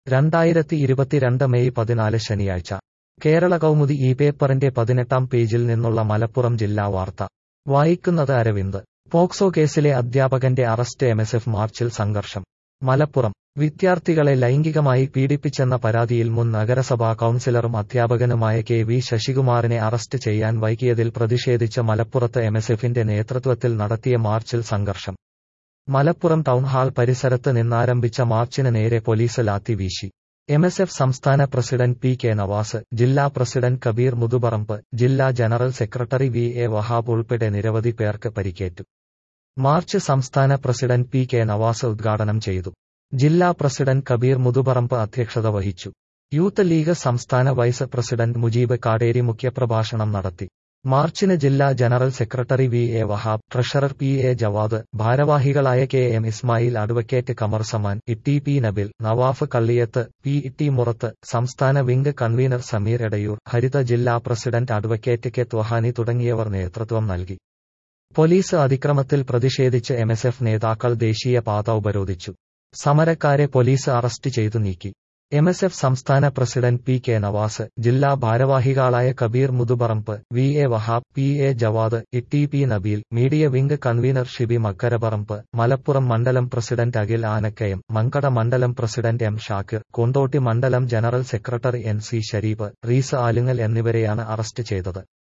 രണ്ടായിരത്തി ഇരുപത്തിരണ്ട് മെയ് പതിനാല് ശനിയാഴ്ച കേരള കൗമുദി ഈ പേപ്പറിന്റെ പതിനെട്ടാം പേജിൽ നിന്നുള്ള മലപ്പുറം ജില്ലാ വാർത്ത വായിക്കുന്നത് അരവിന്ദ് പോക്സോ കേസിലെ അധ്യാപകന്റെ അറസ്റ്റ് എംഎസ്എഫ് മാർച്ചിൽ സംഘർഷം മലപ്പുറം വിദ്യാർത്ഥികളെ ലൈംഗികമായി പീഡിപ്പിച്ചെന്ന പരാതിയിൽ മുൻ നഗരസഭാ കൌൺസിലറും അധ്യാപകനുമായ കെ വി ശശികുമാറിനെ അറസ്റ്റ് ചെയ്യാൻ വൈകിയതിൽ പ്രതിഷേധിച്ച് മലപ്പുറത്ത് എംഎസ്എഫിന്റെ നേതൃത്വത്തിൽ നടത്തിയ മാർച്ചിൽ സംഘർഷം മലപ്പുറം ടൗൺഹാൾ പരിസരത്ത് നിന്നാരംഭിച്ച മാർച്ചിന് നേരെ പോലീസ് ലാത്തി വീശി എംഎസ്എഫ് സംസ്ഥാന പ്രസിഡന്റ് പി കെ നവാസ് ജില്ലാ പ്രസിഡന്റ് കബീർ മുതുപറമ്പ് ജില്ലാ general secretary V A Wahab ഉൾപ്പെടെ നിരവധി പേർക്ക് പരിക്കേറ്റു മാർച്ച് സംസ്ഥാന പ്രസിഡന്റ് പി കെ നവാസ് ഉദ്ഘാടനം ചെയ്തു ജില്ലാ പ്രസിഡന്റ് കബീർ മുതുപറമ്പ് അധ്യക്ഷത വഹിച്ചു യൂത്ത് ലീഗ് സംസ്ഥാന വൈസ് പ്രസിഡന്റ് മുജീബ് കാടേരി മുഖ്യപ്രഭാഷണം നടത്തി മാർച്ചിന് ജില്ലാ general secretary V A Wahab treasurer P A Jawad ഭാരവാഹികളായ K M Ismail advocate Kamar Zaman T P Nabil Nawaf Kalliyath P T Murath സംസ്ഥാന വിംഗ് കൺവീനർ സമീർ എടയൂർ ഹരിത ജില്ലാ പ്രസിഡന്റ് അഡ്വക്കേറ്റ് കെ ത്വഹാനി തുടങ്ങിയവർ നേതൃത്വം നൽകി പോലീസ് അതിക്രമത്തിൽ പ്രതിഷേധിച്ച് എംഎസ്എഫ് നേതാക്കൾ ദേശീയ പാത ഉപരോധിച്ചു സമരക്കാരെ പോലീസ് അറസ്റ്റ് ചെയ്തു നീക്കി എംഎസ്എഫ് സംസ്ഥാന പ്രസിഡന്റ് പി കെ നവാസ് ജില്ലാ ഭാരവാഹികളായ Kabeer Muthuparamba V A Wahab P A Jawad T P Nabeel media wing convenor Shibi Makkaraparamba Malappuram മണ്ഡലം പ്രസിഡന്റ് അഖിൽ ആനക്കയം മങ്കട മണ്ഡലം പ്രസിഡന്റ് എം ഷാക്കിർ കൊണ്ടോട്ടി മണ്ഡലം general secretary N C Shareef റീസ് ആലുങ്ങൽ എന്നിവരെയാണ് അറസ്റ്റ് ചെയ്തത്